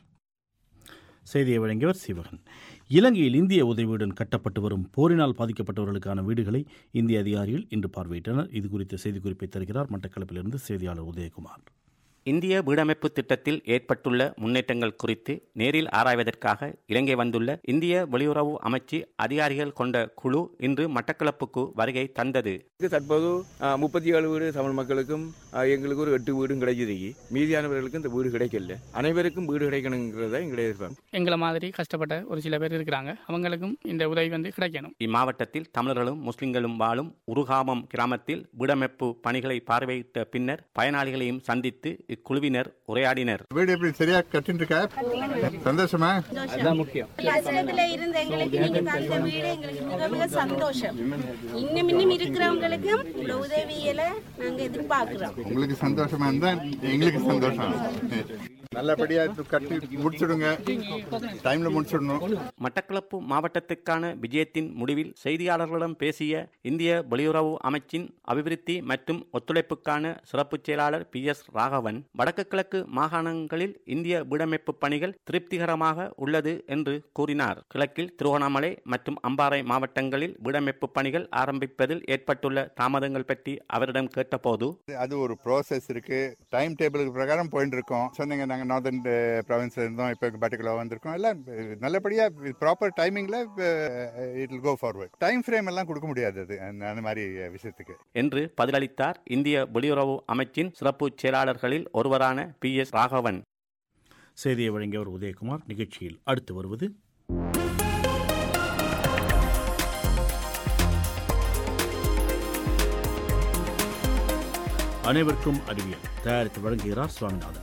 செய்தியை வழங்கியவர் சிவகன் இலங்கையில் இந்திய உதவியுடன் கட்டப்பட்டு வரும் போரினால் பாதிக்கப்பட்டவர்களுக்கான வீடுகளை இந்திய அதிகாரிகள் இன்று பார்வையிட்டனர் இது குறித்த செய்திக்குறிப்பை தருகிறார் மட்டக்களப்பிலிருந்து செய்தியாளர் உதயகுமார் இந்திய வீடமைப்பு திட்டத்தில் ஏற்பட்டுள்ள முன்னேற்றங்கள் குறித்து நேரில் ஆராய்வதற்காக இலங்கை வந்துள்ள இந்திய வெளியுறவு அமைச்சு அதிகாரிகள் கொண்ட குழு இன்று மட்டக்களப்புக்கு வருகை தந்தது தற்போது முப்பத்தி ஏழு வீடு தமிழ் மக்களுக்கும் ஆ, எங்களுக்கு ஒரு எட்டு வீடும் கிடைக்குது மீதியானவர்களுக்கு இந்த வீடு கிடைக்கல அனைவருக்கும் வீடு கிடைக்கணுங்கிறத எங்களுடைய எதிர்பார்ப்பு எங்களை மாதிரி கஷ்டப்பட்ட ஒரு சில பேர் இருக்கிறாங்க அவங்களுக்கும் இந்த உதவி வந்து கிடைக்கணும் இம்மாவட்டத்தில் தமிழர்களும் முஸ்லிம்களும் வாழும் உருகாமம் கிராமத்தில் வீடமைப்பு பணிகளை பார்வையிட்ட பின்னர் பயனாளிகளையும் சந்தித்து இக்குழுவினர் உரையாடினர் வீடு எப்படி சரியா கட்டிட்டு இருக்கா சந்தோஷமா அதான் முக்கியம் கஷ்டத்துல இருந்த எங்களுக்கு நீங்க தந்த வீடு எங்களுக்கு மிக மிக சந்தோஷம் இன்னும் இன்னும் இருக்கிறவங்களுக்கும் இந்த உதவிகளை நாங்க எதிர்பார்க்கிறோம் உங்களுக்கு சந்தோஷமா இருந்தா எங்களுக்கு சந்தோஷம் நல்லபடியா இது கட்டி முடிச்சிடுங்க டைம்ல முடிச்சிடணும் மட்டக்களப்பு மாவட்டத்துக்கான விஜயத்தின் முடிவில் செய்தியாளர்களிடம் பேசிய இந்திய வெளியுறவு அமைச்சின் அபிவிருத்தி மற்றும் ஒத்துழைப்புக்கான சிறப்பு செயலாளர் பி எஸ் ராகவன் வடக்கு கிழக்கு மாகாணங்களில் இந்திய வீடமைப்பு பணிகள் திருப்திகரமாக உள்ளது என்று கூறினார் கிழக்கில் திருவண்ணாமலை மற்றும் அம்பாறை மாவட்டங்களில் வீடமைப்பு பணிகள் ஆரம்பிப்பதில் ஏற்பட்டுள்ள தாமதங்கள் பற்றி அவரிடம் கேட்டபோது அது ஒரு ப்ராசஸ் இருக்கு டைம் டேபிளுக்கு பிரகாரம் போயிட்டு இருக்கோம் சொன்னீங்க நாங்க நார்தர்ன் ப்ராவின்ஸ்ல இருந்தோம் இப்போ பர்டிகுலர் வந்திருக்கோம் எல்லாம் நல்லபடியாக ப்ராப்பர் டைமிங்கில் it will go forward time frame எல்லாம் கொடுக்க முடியாது அது அந்த அந்த மாதிரி விஷயத்துக்கு என்று பதிலளித்தார் இந்திய வெளியுறவு அமைச்சின் சிறப்பு செயலாளர்களில் ஒருவரான பி எஸ் ராகவன் செய்தியை வழங்கியவர் உதயகுமார் நிகழ்ச்சியில் அடுத்து வருவது அனைவருக்கும் அறிவியல் தயாரித்து வழங்குகிறார் சுவாமிநாதன்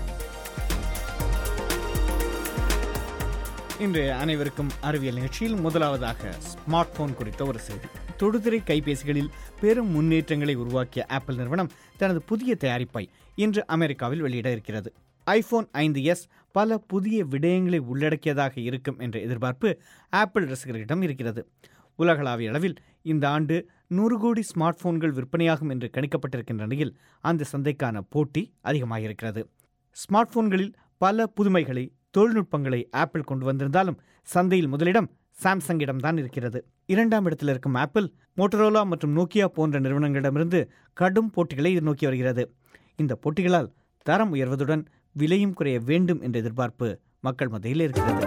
இன்று அனைவருக்கும் அறிவியல் நிகழ்ச்சியில் முதலாவதாக ஸ்மார்ட் போன் குறித்த ஒரு செய்தி தொடுதிரை கைபேசிகளில் பெரும் முன்னேற்றங்களை உருவாக்கிய ஆப்பிள் நிறுவனம் தனது புதிய தயாரிப்பை இன்று அமெரிக்காவில் வெளியிட இருக்கிறது ஐபோன் ஐந்து எஸ் பல புதிய விடயங்களை உள்ளடக்கியதாக இருக்கும் என்ற எதிர்பார்ப்பு ஆப்பிள் ரசிகர்களிடம் இருக்கிறது உலகளாவிய அளவில் இந்த ஆண்டு நூறு கோடி ஸ்மார்ட் போன்கள் விற்பனையாகும் என்று கணிக்கப்பட்டிருக்கின்ற நிலையில் அந்த சந்தைக்கான போட்டி அதிகமாகியிருக்கிறது ஸ்மார்ட் போன்களில் பல புதுமைகளை தொழில்நுட்பங்களை ஆப்பிள் கொண்டு வந்திருந்தாலும் சந்தையில் முதலிடம் சாம்சங்கிடம் தான் இருக்கிறது இரண்டாம் இடத்தில் இருக்கும் ஆப்பிள் மோட்டரோலா மற்றும் நோக்கியா போன்ற நிறுவனங்களிடமிருந்து கடும் போட்டிகளை எதிர்நோக்கி வருகிறது இந்த போட்டிகளால் தரம் உயர்வதுடன் விலையும் குறைய வேண்டும் என்ற எதிர்பார்ப்பு மக்கள் மத்தியில் இருக்கிறது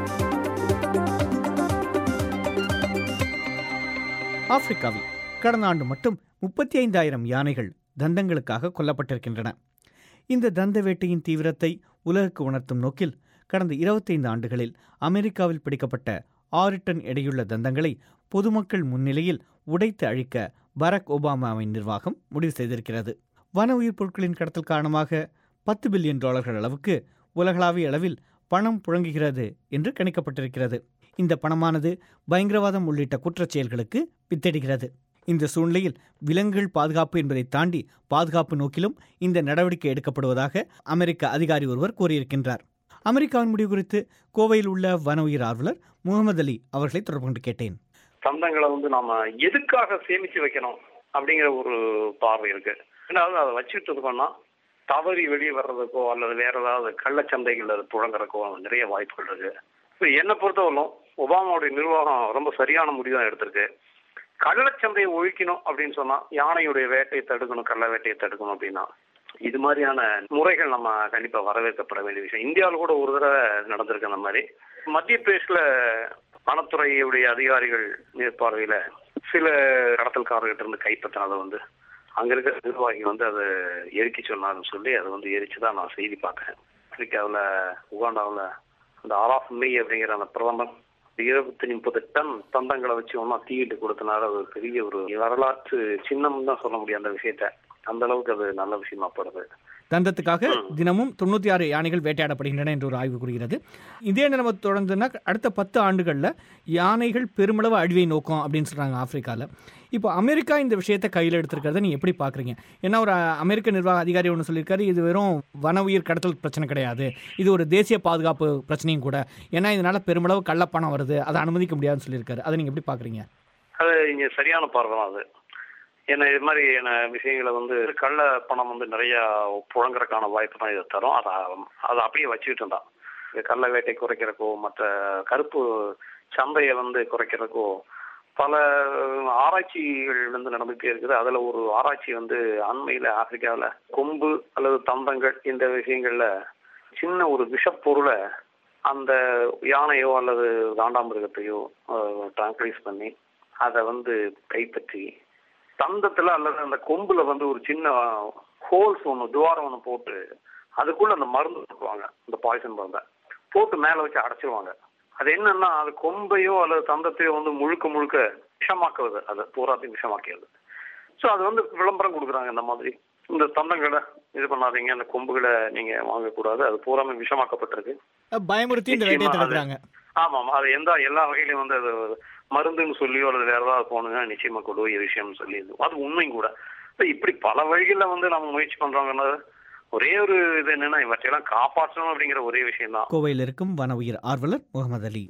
ஆப்பிரிக்காவில் கடந்த ஆண்டு மட்டும் முப்பத்தி ஐந்தாயிரம் யானைகள் தந்தங்களுக்காக கொல்லப்பட்டிருக்கின்றன இந்த தந்த வேட்டையின் தீவிரத்தை உலகுக்கு உணர்த்தும் நோக்கில் கடந்த இருபத்தைந்து ஆண்டுகளில் அமெரிக்காவில் பிடிக்கப்பட்ட ஆறு டன் எடையுள்ள தந்தங்களை பொதுமக்கள் முன்னிலையில் உடைத்து அழிக்க பராக் ஒபாமாவின் நிர்வாகம் முடிவு செய்திருக்கிறது வன உயிர் பொருட்களின் கடத்தல் காரணமாக பத்து பில்லியன் டாலர்கள் அளவுக்கு உலகளாவிய அளவில் பணம் புழங்குகிறது என்று கணிக்கப்பட்டிருக்கிறது இந்த பணமானது பயங்கரவாதம் உள்ளிட்ட குற்றச் செயல்களுக்கு வித்திடுகிறது இந்த சூழ்நிலையில் விலங்குகள் பாதுகாப்பு என்பதை தாண்டி பாதுகாப்பு நோக்கிலும் இந்த நடவடிக்கை எடுக்கப்படுவதாக அமெரிக்க அதிகாரி ஒருவர் கூறியிருக்கின்றார் அமெரிக்காவின் முடிவு குறித்து கோவையில் உள்ள வன உயிர் ஆர்வலர் முகமது அலி அவர்களை தொடர்பு கொண்டு கேட்டேன் தந்தங்களை வந்து நாம எதுக்காக சேமிச்சு வைக்கணும் அப்படிங்கிற ஒரு பார்வை இருக்கு ரெண்டாவது அதை வச்சுட்டு இருக்கோம்னா தவறி வெளியே வர்றதுக்கோ அல்லது வேற ஏதாவது கள்ளச்சந்தைகள் அது புழங்குறதுக்கோ நிறைய வாய்ப்புகள் இருக்கு இப்போ என்னை பொறுத்தவரையிலும் ஒபாமாவுடைய நிர்வாகம் ரொம்ப சரியான முடிவு தான் எடுத்திருக்கு கள்ளச்சந்தையை ஒழிக்கணும் அப்படின்னு சொன்னா யானையுடைய வேட்டையை தடுக்கணும் கள்ள வேட்டையை தடுக்கணும் அப்படின்னா இது மாதிரியான முறைகள் நம்ம கண்டிப்பா வரவேற்கப்பட வேண்டிய விஷயம் இந்தியாவில் கூட ஒரு தடவை நடந்திருக்கு அந்த மாதிரி மத்திய பிரதேஷ்ல வனத்துறையுடைய அதிகாரிகள் மேற்பார்வையில சில கடத்தல்காரர்கிட்ட இருந்து கைப்பற்றினதை வந்து அங்க இருக்கிற நிர்வாகி வந்து அதை எரிக்க சொன்னாருன்னு சொல்லி அதை வந்து எரிச்சுதான் நான் செய்தி பார்த்தேன் ஆப்பிரிக்காவில் உகாண்டாவில் அந்த ஆராஃப் மெய் அப்படிங்கிற அந்த பிரதமர் இருபத்தி முப்பது டன் தந்தங்களை வச்சு ஒன்னா தீயிட்டு கொடுத்தனால அது ஒரு பெரிய ஒரு வரலாற்று சின்னம் தான் சொல்ல முடியும் அந்த விஷயத்த அந்த அளவுக்கு அது நல்ல விஷயமா படுது தந்தத்துக்காக தினமும் தொண்ணூற்றி ஆறு யானைகள் வேட்டையாடப்படுகின்றன என்று ஒரு ஆய்வு கூறுகிறது இதே நிலைமை தொடர்ந்துன்னா அடுத்த பத்து ஆண்டுகளில் யானைகள் பெருமளவு அழிவை நோக்கம் அப்படின்னு சொல்கிறாங்க ஆப்பிரிக்காவில் இப்போ அமெரிக்கா இந்த விஷயத்தை கையில் எடுத்திருக்கிறத நீங்கள் எப்படி பார்க்குறீங்க ஏன்னா ஒரு அமெரிக்க நிர்வாக அதிகாரி ஒன்று சொல்லியிருக்காரு இது வெறும் வன உயிர் கடத்தல் பிரச்சனை கிடையாது இது ஒரு தேசிய பாதுகாப்பு பிரச்சனையும் கூட ஏன்னா இதனால் பெருமளவு கள்ளப்பணம் வருது அதை அனுமதிக்க முடியாதுன்னு சொல்லியிருக்காரு அதை நீங்கள் எப்படி பார்க்குறீங்க அது இங்கே சரியான பார்வை தான் அது ஏன்னா இது மாதிரி விஷயங்களை வந்து கள்ள பணம் வந்து நிறைய புழங்குறதுக்கான வாய்ப்பு தான் இதை தரும் அதை அதை அப்படியே வச்சுக்கிட்டு இருந்தான் இந்த கள்ள வேட்டை குறைக்கிறக்கோ மற்ற கருப்பு சந்தையை வந்து குறைக்கிறக்கோ பல ஆராய்ச்சிகள் வந்து நடந்துகிட்டே இருக்குது அதுல ஒரு ஆராய்ச்சி வந்து அண்மையில ஆப்பிரிக்காவில் கொம்பு அல்லது தந்தங்கள் இந்த விஷயங்கள்ல சின்ன ஒரு விஷப்பொருளை அந்த யானையோ அல்லது காண்டாமிருகத்தையோ டிரான்ஸ்லைஸ் பண்ணி அதை வந்து கைப்பற்றி தந்தத்துல அல்லது அந்த கொம்புல வந்து ஒரு சின்ன ஹோல்ஸ் ஒன்று துவாரம் ஒன்று போட்டு அதுக்குள்ள அந்த மருந்து போட்டுருவாங்க இந்த பாய்சன் மருந்தை போட்டு மேலே வச்சு அடைச்சிருவாங்க அது என்னன்னா அது கொம்பையோ அல்லது தந்தத்தையோ வந்து முழுக்க முழுக்க விஷமாக்குவது அதை பூராத்தையும் விஷமாக்கியது ஸோ அது வந்து விளம்பரம் கொடுக்குறாங்க இந்த மாதிரி இந்த தந்தங்களை இது பண்ணாதீங்க அந்த கொம்புகளை நீங்க வாங்கக்கூடாது அது பூராமே விஷமாக்கப்பட்டிருக்கு பயமுறுத்தி இந்த வேட்டையை தடுக்கிறாங்க ஆமா ஆமா அது எந்த எல்லா வகையிலும் வந்து அது மருந்துன்னு சொல்லியோ அல்லது வேற ஏதாவது போனுங்க நிச்சயமா கொடு விஷயம்னு சொல்லி அது உண்மையும் கூட இப்படி பல வழிகளில் வந்து நம்ம முயற்சி பண்றாங்கன்னா ஒரே ஒரு இது என்னன்னா இவற்றையெல்லாம் காப்பாற்றணும் அப்படிங்கிற ஒரே விஷயம் தான் கோவையில் இருக்கும் வன உயிர் ஆர்வலர் முகமது அலி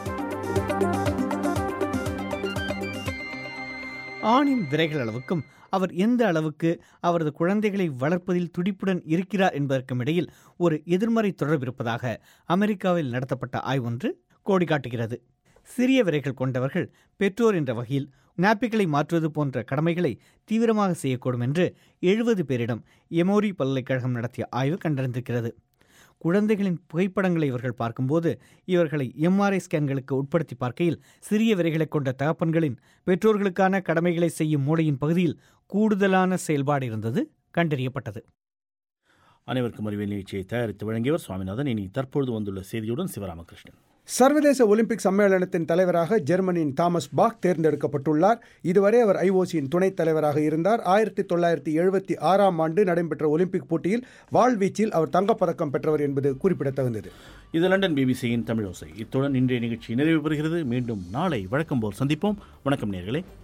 ஆணின் விரைகள் அளவுக்கும் அவர் எந்த அளவுக்கு அவரது குழந்தைகளை வளர்ப்பதில் துடிப்புடன் இருக்கிறார் என்பதற்கும் இடையில் ஒரு எதிர்மறை தொடர்பு இருப்பதாக அமெரிக்காவில் நடத்தப்பட்ட ஆய்வொன்று கோடி காட்டுகிறது சிறிய விரைகள் கொண்டவர்கள் பெற்றோர் என்ற வகையில் நாப்பிகளை மாற்றுவது போன்ற கடமைகளை தீவிரமாக செய்யக்கூடும் என்று எழுபது பேரிடம் எமோரி பல்கலைக்கழகம் நடத்திய ஆய்வு கண்டறிந்திருக்கிறது குழந்தைகளின் புகைப்படங்களை இவர்கள் பார்க்கும்போது இவர்களை எம்ஆர்ஐ ஸ்கேன்களுக்கு உட்படுத்தி பார்க்கையில் சிறிய விரைகளை கொண்ட தகப்பன்களின் பெற்றோர்களுக்கான கடமைகளை செய்யும் மூளையின் பகுதியில் கூடுதலான செயல்பாடு இருந்தது கண்டறியப்பட்டது அனைவருக்கும் அறிவியல் நிகழ்ச்சியை தயாரித்து வழங்கியவர் சுவாமிநாதன் இனி தற்பொழுது வந்துள்ள செய்தியுடன் சிவராமகிருஷ்ணன் சர்வதேச ஒலிம்பிக் சம்மேளனத்தின் தலைவராக ஜெர்மனியின் தாமஸ் பாக் தேர்ந்தெடுக்கப்பட்டுள்ளார் இதுவரை அவர் ஐஓசியின் துணைத் தலைவராக இருந்தார் ஆயிரத்தி தொள்ளாயிரத்தி எழுபத்தி ஆறாம் ஆண்டு நடைபெற்ற ஒலிம்பிக் போட்டியில் வாழ்வீச்சில் அவர் தங்கப்பதக்கம் பெற்றவர் என்பது குறிப்பிடத்தகுந்தது இது லண்டன் பிபிசியின் தமிழோசை இத்துடன் இன்றைய நிகழ்ச்சி நிறைவு பெறுகிறது மீண்டும் நாளை வழக்கம் போல் சந்திப்போம் வணக்கம் நேர்களே